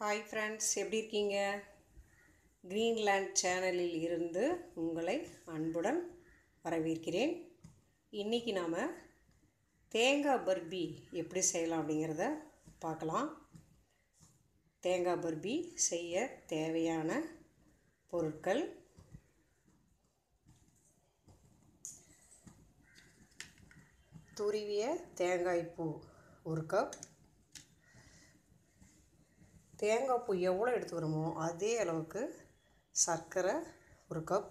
hi friends எப்படி இருக்கீங்க Greenland சேனலில் இருந்து உங்களை அன்புடன் வரவேற்கிறேன் இன்றைக்கி நாம் தேங்காய் பர்பி எப்படி செய்யலாம் அப்படிங்கிறத பார்க்கலாம் தேங்காய் பர்பி செய்ய தேவையான பொருட்கள் துருவிய தேங்காய் பூ ஒரு கப் தேங்காய் பூ எவ்வளோ எடுத்துக்கிறோமோ அதே அளவுக்கு சர்க்கரை ஒரு கப்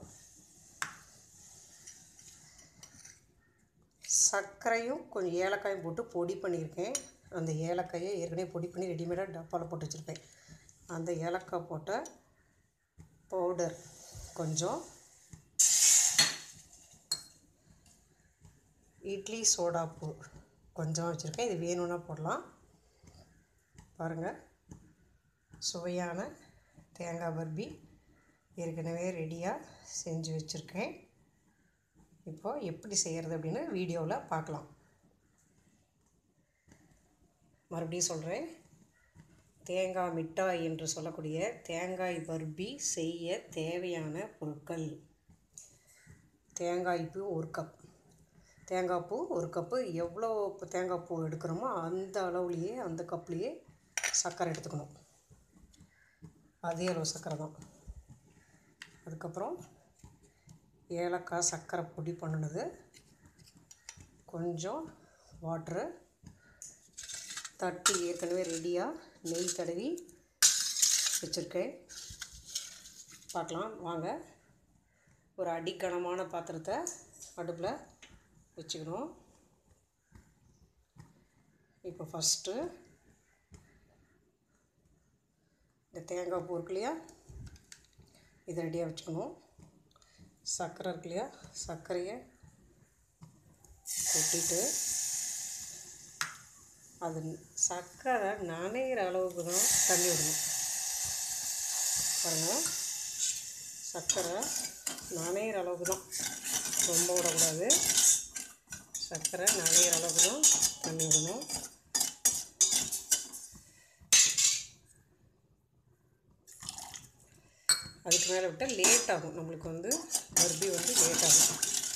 சர்க்கரையும் கொஞ்சம் ஏலக்காயும் போட்டு பொடி பண்ணியிருக்கேன் அந்த ஏலக்காயை ஏற்கனவே பொடி பண்ணி ரெடிமேடாக டப்பாவில் போட்டு வச்சுருப்பேன் அந்த ஏலக்காய் போட்ட பவுடர் கொஞ்சம் இட்லி சோடாப்பூ கொஞ்சம் வச்சுருக்கேன் இது வேணும்னா போடலாம் பாருங்கள் சுவையான தேங்காய் பர்பி ஏற்கனவே ரெடியாக செஞ்சு வச்சுருக்கேன் இப்போது எப்படி செய்கிறது அப்படின்னு வீடியோவில் பார்க்கலாம் மறுபடியும் சொல்கிறேன் தேங்காய் மிட்டாய் என்று சொல்லக்கூடிய தேங்காய் பர்பி செய்ய தேவையான பொருட்கள் தேங்காய் பூ ஒரு கப் தேங்காய் பூ ஒரு கப்பு எவ்வளோ தேங்காய் பூ எடுக்கிறோமோ அந்த அளவுலேயே அந்த கப்லேயே சர்க்கரை எடுத்துக்கணும் அதே அளவு சர்க்கரை தான் அதுக்கப்புறம் ஏலக்காய் சர்க்கரை பொடி பண்ணினது கொஞ்சம் வாட்ரு தட்டி ஏற்கனவே ரெடியாக நெய் தடவி வச்சுருக்கேன் பார்க்கலாம் வாங்க ஒரு அடிக்கனமான பாத்திரத்தை அடுப்பில் வச்சுக்கணும் இப்போ ஃபஸ்ட்டு இந்த தேங்காய் பூ இருக்கு இல்லையா இதை ரெடியாக வச்சுக்கணும் சர்க்கரை இருக்கு இல்லையா சர்க்கரையை கொட்டிட்டு அது சர்க்கரை நனைகிற அளவுக்கு தான் தண்ணி விடணும் பாருங்கள் சர்க்கரை நனைகிற அளவுக்கு தான் ரொம்ப விடக்கூடாது சர்க்கரை நனைகிற அளவுக்கு தான் தண்ணி விடணும் அதுக்கு மேலே விட்டால் லேட் ஆகும் நம்மளுக்கு வந்து பர்பி வந்து லேட் ஆகும்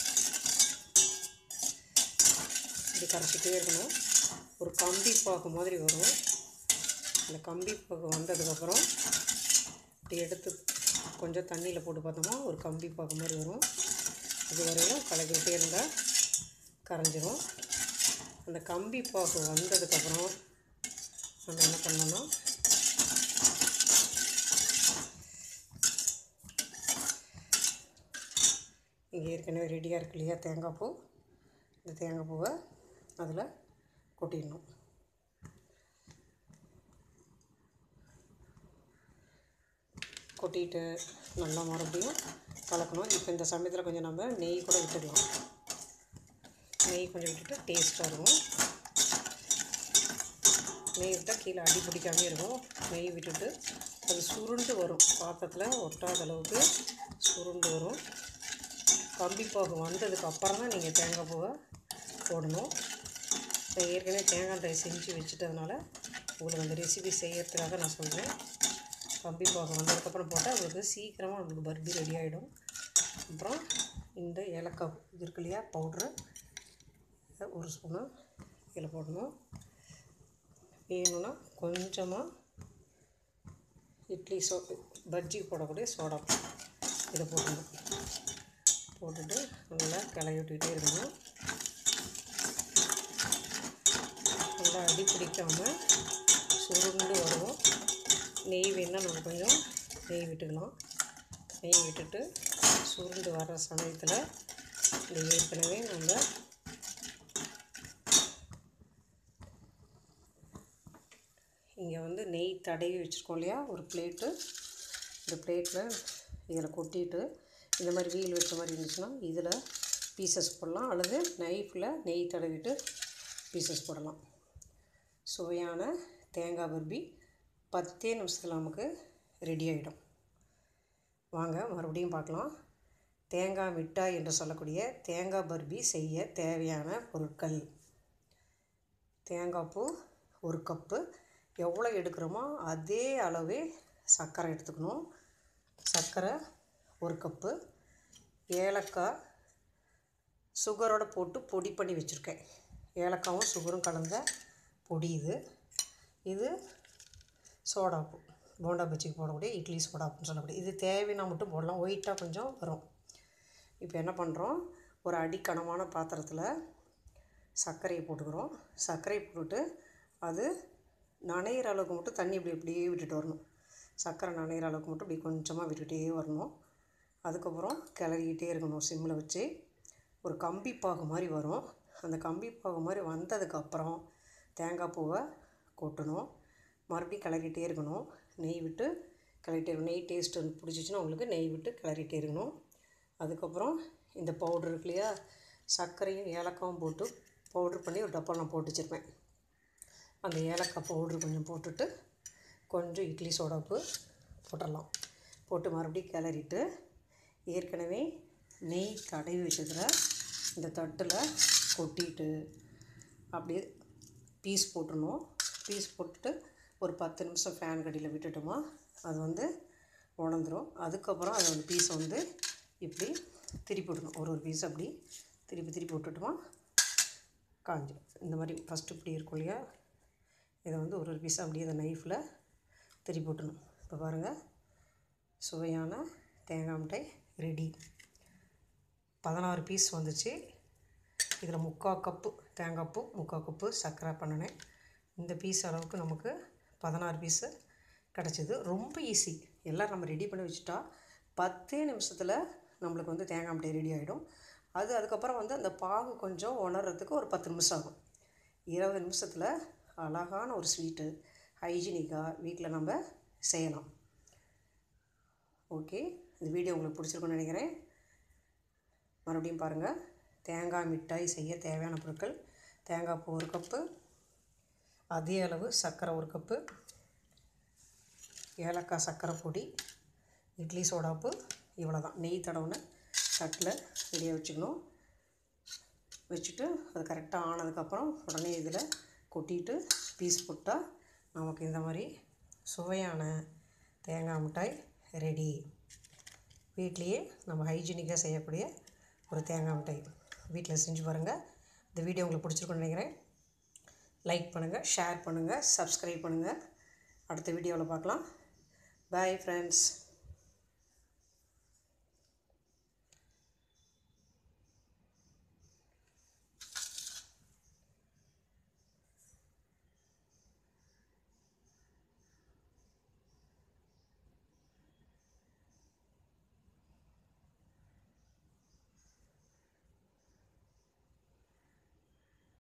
இப்படி கரைச்சிட்டே இருக்கணும் ஒரு கம்பி பாக்கு மாதிரி வரும் அந்த கம்பி பாக்கு வந்ததுக்கப்புறம் இப்படி எடுத்து கொஞ்சம் தண்ணியில் போட்டு பார்த்தோம்னா ஒரு கம்பி பாக்கு மாதிரி வரும் இது வரையிலும் கலக்கிட்டே இருந்தால் கரைஞ்சிரும் அந்த கம்பி பாக்கு வந்ததுக்கப்புறம் நம்ம என்ன பண்ணோன்னா இங்கே ஏற்கனவே ரெடியாக இருக்கு இல்லையா தேங்காய் பூ இந்த தேங்காய் பூவை அதில் கொட்டிடணும் கொட்டிட்டு நல்லா மறுபடியும் கலக்கணும் இப்போ இந்த சமயத்தில் கொஞ்சம் நம்ம நெய் கூட விட்டுடலாம் நெய் கொஞ்சம் விட்டுட்டு டேஸ்ட்டாக இருக்கும் நெய் விட்டால் கீழே அடி பிடிக்காமே இருக்கும் நெய் விட்டுட்டு அது சுருண்டு வரும் பாத்திரத்தில் ஒட்டாத அளவுக்கு சுருண்டு வரும் கம்பி பாகு வந்ததுக்கு அப்புறம் தான் நீங்கள் தேங்காய் பூவை போடணும் நான் ஏற்கனவே தேங்காய் ட்ரை செஞ்சு வச்சுட்டதுனால உங்களுக்கு அந்த ரெசிபி செய்யறதுக்காக நான் சொல்கிறேன் கம்பி பாகு வந்ததுக்கப்புறம் போட்டால் உங்களுக்கு சீக்கிரமாக உங்களுக்கு பர்பி ரெடி ஆகிடும் அப்புறம் இந்த ஏலக்காய் இது இருக்கு இல்லையா பவுட்ரு ஒரு ஸ்பூனு இதில் போடணும் வேணும்னா கொஞ்சமாக இட்லி சோ பஜ்ஜி போடக்கூடிய சோடா இதை போடணும் போட்டுட்டு நல்லா கிளறி விட்டுக்கிட்டே இருக்கணும் நல்லா அடி பிடிக்காமல் சுருண்டு வரும் நெய் வேணால் நம்ம கொஞ்சம் நெய் விட்டுக்கலாம் நெய் விட்டுட்டு சுருண்டு வர்ற சமயத்தில் இந்த ஏற்கனவே நம்ம இங்கே வந்து நெய் தடவி வச்சுருக்கோம் இல்லையா ஒரு பிளேட்டு இந்த பிளேட்டில் இதில் கொட்டிட்டு இந்த மாதிரி வீல் வச்ச மாதிரி இருந்துச்சுன்னா இதில் பீசஸ் போடலாம் அல்லது நைஃப்பில் நெய் தடவிட்டு பீசஸ் போடலாம் சுவையான தேங்காய் பர்பி பத்தே நிமிஷத்தில் நமக்கு ரெடி ஆகிடும் வாங்க மறுபடியும் பார்க்கலாம் தேங்காய் மிட்டாய் என்று சொல்லக்கூடிய தேங்காய் பர்பி செய்ய தேவையான பொருட்கள் தேங்காய் பூ ஒரு கப்பு எவ்வளோ எடுக்கிறோமோ அதே அளவே சர்க்கரை எடுத்துக்கணும் சர்க்கரை ஒரு கப்பு ஏலக்காய் சுகரோட போட்டு பொடி பண்ணி வச்சுருக்கேன் ஏலக்காவும் சுகரும் கலந்த பொடி இது இது சோடாப்பு போண்டா பஜ்ஜிக்கு போடக்கூடிய இட்லி சோடாப்புன்னு சொல்லக்கூடிய இது தேவைன்னா மட்டும் போடலாம் ஒயிட்டாக கொஞ்சம் வரும் இப்போ என்ன பண்ணுறோம் ஒரு அடிக்கனமான பாத்திரத்தில் சர்க்கரையை போட்டுக்கிறோம் சர்க்கரையை போட்டுட்டு அது நனையிற அளவுக்கு மட்டும் தண்ணி இப்படி இப்படியே விட்டுட்டு வரணும் சர்க்கரை நனையிற அளவுக்கு மட்டும் இப்படி கொஞ்சமாக விட்டுட்டே வரணும் அதுக்கப்புறம் கிளறிக்கிட்டே இருக்கணும் சிம்மில் வச்சு ஒரு கம்பி பாகு மாதிரி வரும் அந்த கம்பி பாகு மாதிரி வந்ததுக்கப்புறம் தேங்காய் பூவை கொட்டணும் மறுபடியும் கிளறிட்டே இருக்கணும் நெய் விட்டு கிளறிட்டே இருக்கணும் நெய் டேஸ்ட் பிடிச்சிச்சின்னா உங்களுக்கு நெய் விட்டு கிளறிட்டே இருக்கணும் அதுக்கப்புறம் இந்த பவுட்ரு இருக்கு இல்லையா சர்க்கரையும் ஏலக்காவும் போட்டு பவுட்ரு பண்ணி ஒரு டப்பா நான் போட்டு வச்சுருப்பேன் அந்த ஏலக்காய் பவுட்ரு கொஞ்சம் போட்டுட்டு கொஞ்சம் இட்லி சோடாப்பு போட்டுடலாம் போட்டு மறுபடியும் கிளறிட்டு ஏற்கனவே நெய் தடவி வச்சுக்கிற இந்த தட்டில் கொட்டிட்டு அப்படியே பீஸ் போட்டுடணும் பீஸ் போட்டுட்டு ஒரு பத்து நிமிஷம் ஃபேன் கடியில் விட்டுட்டோமா அது வந்து உணர்ந்துடும் அதுக்கப்புறம் அதை வந்து பீஸை வந்து இப்படி திருப்பி விடணும் ஒரு ஒரு பீஸ் அப்படி திருப்பி திருப்பி விட்டுட்டோமா காஞ்சிடும் இந்த மாதிரி ஃபஸ்ட்டு இப்படி இருக்கும் இல்லையா இதை வந்து ஒரு ஒரு பீஸ் அப்படியே அந்த நைஃப்பில் திருப்பி விட்டணும் இப்போ பாருங்கள் சுவையான தேங்காய் மிட்டாய் ரெடி பதினாறு பீஸ் வந்துச்சு இதில் முக்கால் கப்பு தேங்காய் பூ முக்கால் கப்பு சர்க்கரை பண்ணினேன் இந்த பீஸ் அளவுக்கு நமக்கு பதினாறு பீஸு கிடச்சிது ரொம்ப ஈஸி எல்லாம் நம்ம ரெடி பண்ணி வச்சுட்டா பத்தே நிமிஷத்தில் நம்மளுக்கு வந்து தேங்காய் மிட்டாய் ரெடி ஆகிடும் அது அதுக்கப்புறம் வந்து அந்த பாகு கொஞ்சம் உணர்றதுக்கு ஒரு பத்து நிமிஷம் ஆகும் இருபது நிமிஷத்தில் அழகான ஒரு ஸ்வீட்டு ஹைஜீனிக்காக வீட்டில் நம்ம செய்யலாம் ஓகே இந்த வீடியோ உங்களுக்கு பிடிச்சிருக்குன்னு நினைக்கிறேன் மறுபடியும் பாருங்கள் தேங்காய் மிட்டாய் செய்ய தேவையான பொருட்கள் தேங்காய் பூ ஒரு கப்பு அதே அளவு சர்க்கரை ஒரு கப்பு ஏலக்காய் சர்க்கரை பொடி இட்லி சோடாப்பு இவ்வளோ தான் நெய் தடவுன தட்டில் ரெடியாக வச்சுக்கணும் வச்சுட்டு அது கரெக்டாக ஆனதுக்கப்புறம் உடனே இதில் கொட்டிட்டு பீஸ் போட்டால் நமக்கு இந்த மாதிரி சுவையான தேங்காய் மிட்டாய் ரெடி வீட்லேயே நம்ம ஹைஜீனிக்காக செய்யக்கூடிய ஒரு தேங்காய் மிட்டாய் வீட்டில் செஞ்சு பாருங்கள் இந்த வீடியோ உங்களுக்கு பிடிச்சிருக்குன்னு நினைக்கிறேன் லைக் பண்ணுங்கள் ஷேர் பண்ணுங்கள் சப்ஸ்கிரைப் பண்ணுங்கள் அடுத்த வீடியோவில் பார்க்கலாம் பாய் ஃப்ரெண்ட்ஸ்